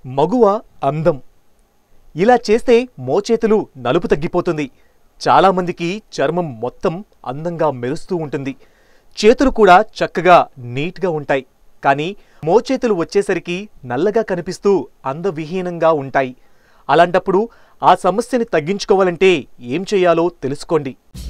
మగువ అందం ఇలా చేస్తే మోచేతులు నలుపు తగ్గిపోతుంది చాలామందికి చర్మం మొత్తం అందంగా మెరుస్తూ ఉంటుంది చేతులు కూడా చక్కగా నీట్గా ఉంటాయి కానీ మోచేతులు వచ్చేసరికి నల్లగా కనిపిస్తూ అందవిహీనంగా ఉంటాయి అలాంటప్పుడు ఆ సమస్యని తగ్గించుకోవాలంటే ఏం చేయాలో తెలుసుకోండి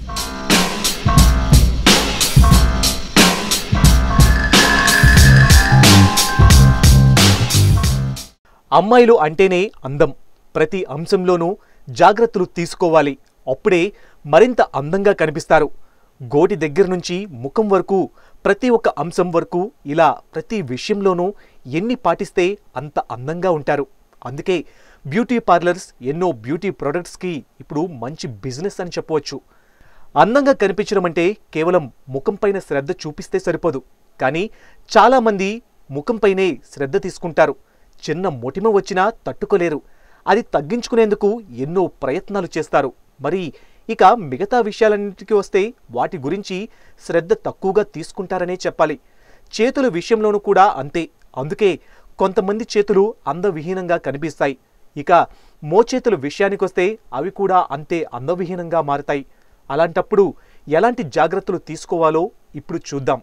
అమ్మాయిలు అంటేనే అందం ప్రతి అంశంలోనూ జాగ్రత్తలు తీసుకోవాలి అప్పుడే మరింత అందంగా కనిపిస్తారు గోటి దగ్గర నుంచి ముఖం వరకు ప్రతి ఒక్క అంశం వరకు ఇలా ప్రతి విషయంలోనూ ఎన్ని పాటిస్తే అంత అందంగా ఉంటారు అందుకే బ్యూటీ పార్లర్స్ ఎన్నో బ్యూటీ ప్రొడక్ట్స్కి ఇప్పుడు మంచి బిజినెస్ అని చెప్పవచ్చు అందంగా కనిపించడం అంటే కేవలం ముఖంపైన శ్రద్ధ చూపిస్తే సరిపోదు కానీ చాలామంది ముఖంపైనే శ్రద్ధ తీసుకుంటారు చిన్న మొటిమ వచ్చినా తట్టుకోలేరు అది తగ్గించుకునేందుకు ఎన్నో ప్రయత్నాలు చేస్తారు మరి ఇక మిగతా విషయాలన్నిటికీ వస్తే వాటి గురించి శ్రద్ధ తక్కువగా తీసుకుంటారనే చెప్పాలి చేతుల విషయంలోనూ కూడా అంతే అందుకే కొంతమంది చేతులు అందవిహీనంగా కనిపిస్తాయి ఇక మోచేతుల విషయానికొస్తే అవి కూడా అంతే అందవిహీనంగా మారతాయి అలాంటప్పుడు ఎలాంటి జాగ్రత్తలు తీసుకోవాలో ఇప్పుడు చూద్దాం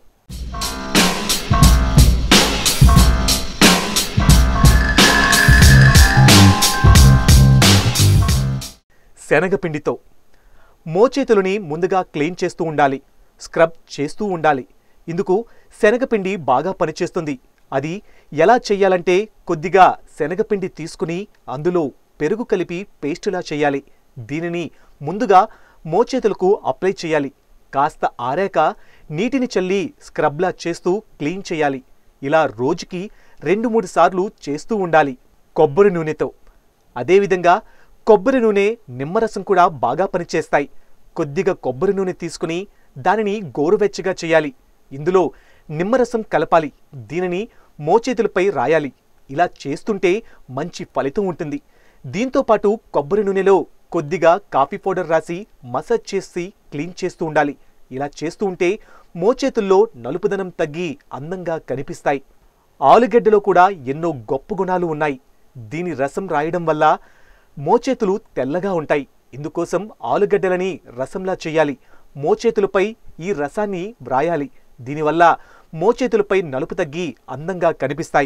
శనగపిండితో మోచేతులని ముందుగా క్లీన్ చేస్తూ ఉండాలి స్క్రబ్ చేస్తూ ఉండాలి ఇందుకు శనగపిండి బాగా పనిచేస్తుంది అది ఎలా చేయాలంటే కొద్దిగా శనగపిండి తీసుకుని అందులో పెరుగు కలిపి పేస్టులా చేయాలి దీనిని ముందుగా మోచేతులకు అప్లై చేయాలి కాస్త ఆరాక నీటిని చల్లి స్క్రబ్లా చేస్తూ క్లీన్ చేయాలి ఇలా రోజుకి రెండు మూడు సార్లు చేస్తూ ఉండాలి కొబ్బరి నూనెతో అదేవిధంగా కొబ్బరి నూనె నిమ్మరసం కూడా బాగా పనిచేస్తాయి కొద్దిగా కొబ్బరి నూనె తీసుకుని దానిని గోరువెచ్చగా చేయాలి ఇందులో నిమ్మరసం కలపాలి దీనిని మోచేతులపై రాయాలి ఇలా చేస్తుంటే మంచి ఫలితం ఉంటుంది దీంతో పాటు కొబ్బరి నూనెలో కొద్దిగా కాఫీ పౌడర్ రాసి మసాజ్ చేసి క్లీన్ చేస్తూ ఉండాలి ఇలా చేస్తూ ఉంటే మోచేతుల్లో నలుపుదనం తగ్గి అందంగా కనిపిస్తాయి ఆలుగడ్డలో కూడా ఎన్నో గొప్ప గుణాలు ఉన్నాయి దీని రసం రాయడం వల్ల మోచేతులు తెల్లగా ఉంటాయి ఇందుకోసం ఆలుగడ్డలని రసంలా చేయాలి మోచేతులపై ఈ రసాన్ని వ్రాయాలి దీనివల్ల మోచేతులపై నలుపు తగ్గి అందంగా కనిపిస్తాయి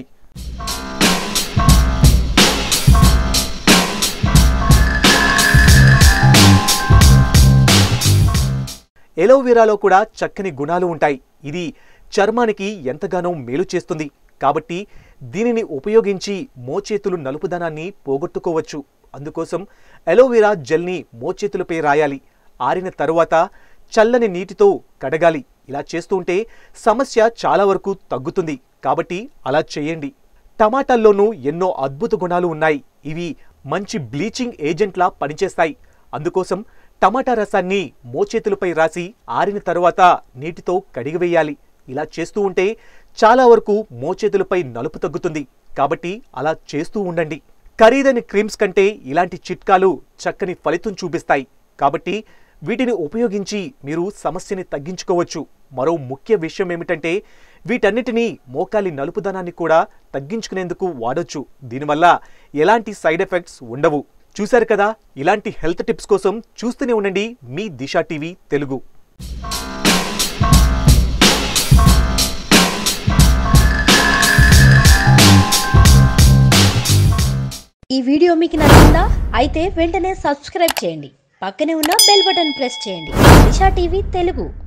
ఎలోవెరాలో కూడా చక్కని గుణాలు ఉంటాయి ఇది చర్మానికి ఎంతగానో మేలు చేస్తుంది కాబట్టి దీనిని ఉపయోగించి మోచేతులు నలుపుదనాన్ని పోగొట్టుకోవచ్చు అందుకోసం ఎలోవెరా జెల్ని మోచేతులపై రాయాలి ఆరిన తరువాత చల్లని నీటితో కడగాలి ఇలా చేస్తుంటే సమస్య చాలా వరకు తగ్గుతుంది కాబట్టి అలా చేయండి టమాటాల్లోనూ ఎన్నో అద్భుత గుణాలు ఉన్నాయి ఇవి మంచి బ్లీచింగ్ ఏజెంట్లా పనిచేస్తాయి అందుకోసం టమాటా రసాన్ని మోచేతులపై రాసి ఆరిన తరువాత నీటితో కడిగివేయాలి ఇలా చేస్తూ ఉంటే చాలా వరకు మోచేతులపై నలుపు తగ్గుతుంది కాబట్టి అలా చేస్తూ ఉండండి ఖరీదైన క్రీమ్స్ కంటే ఇలాంటి చిట్కాలు చక్కని ఫలితం చూపిస్తాయి కాబట్టి వీటిని ఉపయోగించి మీరు సమస్యని తగ్గించుకోవచ్చు మరో ముఖ్య విషయం ఏమిటంటే వీటన్నిటినీ మోకాలి నలుపుదనాన్ని కూడా తగ్గించుకునేందుకు వాడొచ్చు దీనివల్ల ఎలాంటి సైడ్ ఎఫెక్ట్స్ ఉండవు చూశారు కదా ఇలాంటి హెల్త్ టిప్స్ కోసం చూస్తూనే ఉండండి మీ దిశా టీవీ తెలుగు ఈ వీడియో మీకు నచ్చిందా అయితే వెంటనే సబ్స్క్రైబ్ చేయండి పక్కనే ఉన్న బెల్ బటన్ ప్రెస్ చేయండి దిశా టీవీ తెలుగు